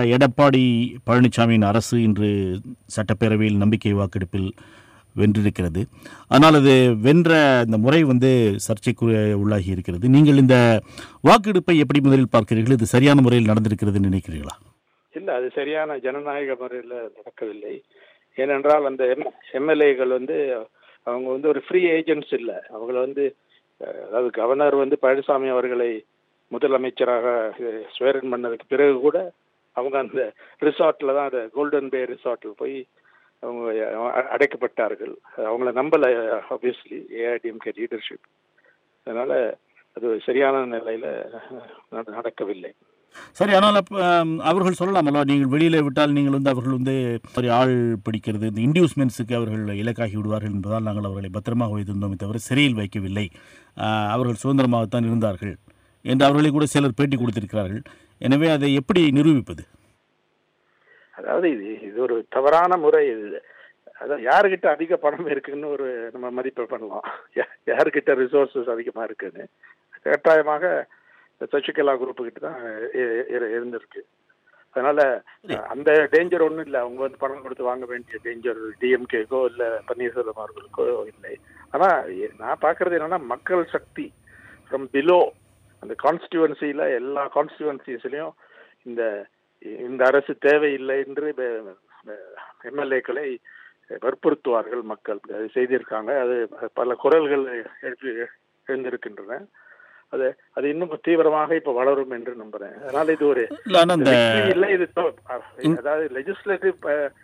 எடப்பாடி பழனிசாமியின் அரசு இன்று சட்டப்பேரவையில் நம்பிக்கை வாக்கெடுப்பில் வென்றிருக்கிறது ஆனால் அது வென்ற இந்த முறை வந்து சர்ச்சைக்குரிய உள்ளாகி இருக்கிறது நீங்கள் இந்த வாக்கெடுப்பை எப்படி முதலில் பார்க்கிறீர்கள் இது சரியான முறையில் நடந்திருக்கிறதுன்னு நினைக்கிறீர்களா இல்ல அது சரியான ஜனநாயக முறையில் நடக்கவில்லை ஏனென்றால் அந்த எம் எம்எல்ஏகள் வந்து அவங்க வந்து ஒரு ஃப்ரீ ஏஜென்ட்ஸ் இல்லை அவங்கள வந்து அஹ், அதாவது கவர்னர் வந்து பழனிசாமி அவர்களை முதலமைச்சராக அஹ், ஸ்வேரன் பண்ணதுக்கு பிறகு கூட அவங்க அந்த ரிசார்ட்ல தான் அந்த கோல்டன் பே ரிசார்ட்டில் போய் அவங்க அ- அடைக்கப்பட்டார்கள் அவங்கள நம்பல ஆப்வியஸ்லி ஏஐடிஎம்கே லீடர்ஷிப் அதனால அது சரியான நிலையில நட- நடக்கவில்லை சரி ஆனால் அப்ப, ஆம், அவர்கள் சொல்லலாமல்ல நீங்கள் வெளியில் விட்டால் நீங்கள் வந்து அவர்கள் வந்து ஒரு ஆள் பிடிக்கிறது இந்த இன்டியூஸ்மெண்ட்ஸுக்கு அவர்கள் இலக்காகி விடுவார்கள் என்பதால் நாங்கள் அவர்களை பத்திரமாக வைத்திருந்தோமே தவிர சிறையில் வைக்கவில்லை ஆ, அவர்கள் சுதந்திரமாகத்தான் இருந்தார்கள் என்று அவர்களை கூட சிலர் பேட்டி கொடுத்திருக்கிறார்கள் எனவே அதை எப்படி நிரூபிப்பது அதாவது இது இது ஒரு தவறான முறை இது அதான் யாருக்கிட்ட அதிக பணம் இருக்குன்னு ஒரு நம்ம மதிப்பை பண்ணலாம் யா- யாருக்கிட்ட ரிசோர்சஸ் அதிகமா இருக்குன்னு கட்டாயமாக சசிகலா குரூப்பு கிட்ட தான் இ- இ- இருந்திருக்கு அதனால அந்த டேஞ்சர் ஒன்றும் இல்லை அவங்க வந்து பணம் கொடுத்து வாங்க வேண்டிய டேஞ்சர் டிஎம்கேக்கோ இல்லை பன்னீர்செல்வம் அவர்களுக்கோ இல்லை ஆனா எ- நான் பார்க்கறது என்னன்னா மக்கள் சக்தி ஃப்ரம் பிலோ அந்த கான்ஸ்டியூவன்சியில் எல்லா கான்ஸ்டியூவன்சிஸ்லையும் இந்த இந்த அரசு தேவையில்லை என்று எம்எல்ஏக்களை வற்புறுத்துவார்கள் மக்கள் அது செய்திருக்காங்க அது பல குரல்கள் எழுப்பி எழுந்திருக்கின்றன அது அது இன்னும் தீவிரமாக இப்ப வளரும் என்று நம்புறேன் அதனால இது ஒரு இல்லை ஆனால் இந்த வெற்றி இல்லை இது தோ- அதாவது லெஜிஸ்லேட்டிவ்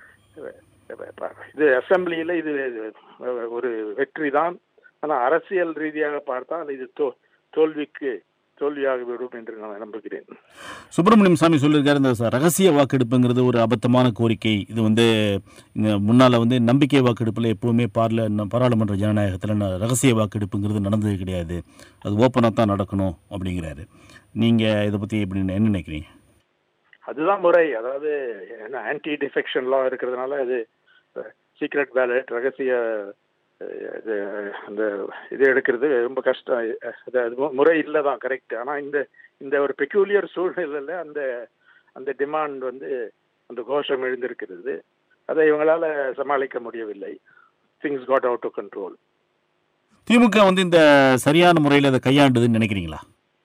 இது அசம்பிளியில இது ஒரு வெற்றி தான் ஆனா அரசியல் ரீதியாக பார்த்தால் இது தோ தோல்விக்கு தோல்வியாக விடும் என்று நான் நம்புகிறேன் சுப்பிரமணியம் சாமி சொல்லியிருக்காரு இந்த ச- ரகசிய வாக்கெடுப்புங்கிறது ஒரு அபத்தமான கோரிக்கை இது வந்து இங்க முன்னால வந்து நம்பிக்கை வாக்கெடுப்பில் எப்பவுமே பார்ல ந- பாராளுமன்ற ஜனநாயகத்தில் ந- ரகசிய வாக்கெடுப்புங்கிறது நடந்தது கிடையாது அது ஓப்பனாக தான் நடக்கணும் அப்படிங்கிறாரு நீங்கள் இதை பற்றி எப்படி என்ன நினைக்கிறீங்க அதுதான் முறை அதாவது என்ன ஆன்டி டிஃபெக்ஷன் லா இருக்கிறதுனால அது சீக்ரெட் பேலட் ரகசிய அஹ், இது அந்த இது எடுக்கிறது ரொம்ப கஷ்டம் அது அது மு- முறை இல்லை தான் கரெக்ட் ஆனால் இந்த இந்த ஒரு பெக்யூலியர் சூழ்நிலையில் அந்த அந்த டிமாண்ட் வந்து அந்த கோஷம் எழுந்திருக்கிறது அதை இவங்களால சமாளிக்க முடியவில்லை things got out to control DMK வந்து இந்த சரியான முறையில் அதை கையாண்டுதுன்னு நினைக்கிறீங்களா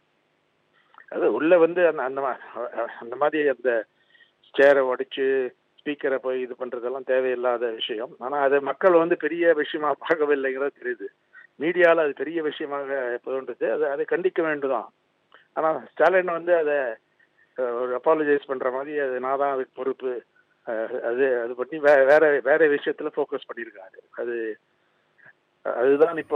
அது உள்ள வந்து அந்த அந்த மா- அந்த மாதிரி அந்த சேரை உடைச்சு ஸ்பீக்கரை போய் இது பண்றதெல்லாம் தேவையில்லாத விஷயம் ஆனா அதை மக்கள் வந்து பெரிய விஷயமா பார்க்கவில்லைங்கிறது தெரியுது மீடியால அது பெரிய விஷயமாக தோன்றுது அது அதை கண்டிக்க வேண்டுதான் ஆனா ஸ்டாலின் வந்து அதை அஹ், ஒரு அப்பாலஜைஸ் பண்ற மாதிரி அது நான் தான் அதுக்கு பொறுப்பு அஹ், அது அது பண்ணி வே வேற வேற விஷயத்துல ஃபோக்கஸ் பண்ணியிருக்காரு அது அதுதான் இப்போ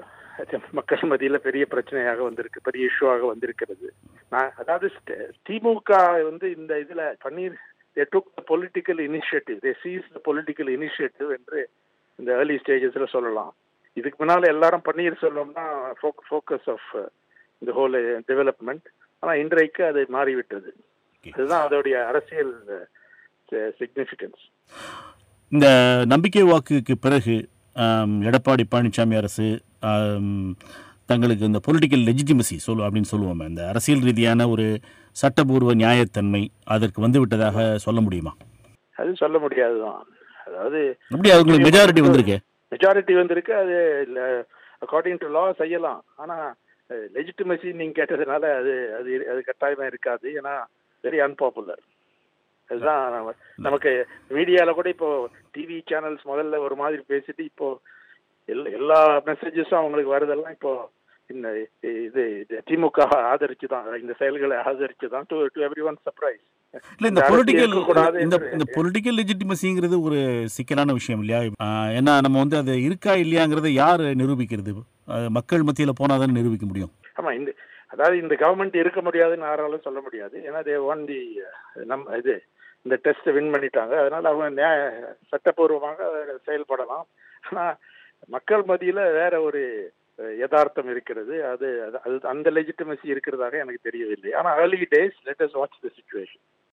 மக்கள் மத்தியில பெரிய பிரச்சனையாக வந்திருக்கு பெரிய இஷ்யூவாக வந்திருக்கிறது நான் அதாவது ஸ்ட- திமுக வந்து இந்த இதுல பன்னீர் they took the political initiative they seized the political initiative என்று இந்த ஏர்லி ஸ்டேஜஸ்ல சொல்லலாம் இதுக்கு முன்னால எல்லாரும் பன்னீர் செல்வம்னா ஃபோக்கஸ் ஆஃப் இந்த ஹோல் டெவலப்மெண்ட் ஆனா இன்றைக்கு அது மாறிவிட்டது அதுதான் அதோடைய அரசியல் சிக்னிஃபிகன்ஸ் இந்த நம்பிக்கை வாக்குக்கு பிறகு ஆம், எடப்பாடி பழனிசாமி அரசு ஆம், தங்களுக்கு இந்த பொலிட்டிக்கல் லெஜிட்டிமசி சொல்லு அப்படின்னு சொல்லுவோமே இந்த அரசியல் ரீதியான ஒரு சட்டபூர்வ நியாயத்தன்மை அதற்கு வந்து விட்டதாக சொல்ல முடியுமா அது சொல்ல முடியாதுதான் அதாவது எப்படி அவங்களுக்கு மெஜாரிட்டி வந்திருக்கு மெஜாரிட்டி வந்திருக்கு அது அக்கார்டிங் டு லா செய்யலாம் ஆனா லெஜிட்டிமசி நீங்க கேட்டதுனால அது அது அது கட்டாயமா இருக்காது ஏன்னா வெரி அன்பாப்புலர் அதுதான் நம்ம- நமக்கு மீடியால கூட இப்போ டிவி சேனல்ஸ் முதல்ல ஒரு மாதிரி பேசிட்டு இப்போ எல்லா எல்லா மெசேஜஸும் அவங்களுக்கு வருதெல்லாம் இப்போ இந்த இது இது திமுக ஆதரிச்சு தான் இந்த செயல்களை ஆதரிச்சு தான் to to everyone surprise இல்லை இந்த பொலிட்டிக்கல் இந்த இந்த பொலிட்டிக்கல் லெஜிட்டிமசிங்கிறது ஒரு சிக்கலான விஷயம் இல்லையா ஆஹ், ஏன்னா நம்ம வந்து அது இருக்கா இல்லையாங்கிறத யார் நிரூபிக்கிறது அது மக்கள் மத்தியில் போனால் தானே நிரூபிக்க முடியும் ஆமா இந்த அதாவது இந்த கவர்மெண்ட் இருக்க முடியாதுன்னு யாராலும் சொல்ல முடியாது ஏன்னா தே ஒன் தி நம் இது இந்த டெஸ்ட் வின் பண்ணிட்டாங்க அதனால அவங்க நியாய சட்டப்பூர்வமாக செயல்படலாம் ஆனா மக்கள் மத்தியில வேற ஒரு அஹ், யதார்த்தம் இருக்கிறது அது அது- அது அந்த லெஜிட்டிமசி இருக்கிறதாக எனக்கு தெரியவில்லை ஆனா early days let us watch the situation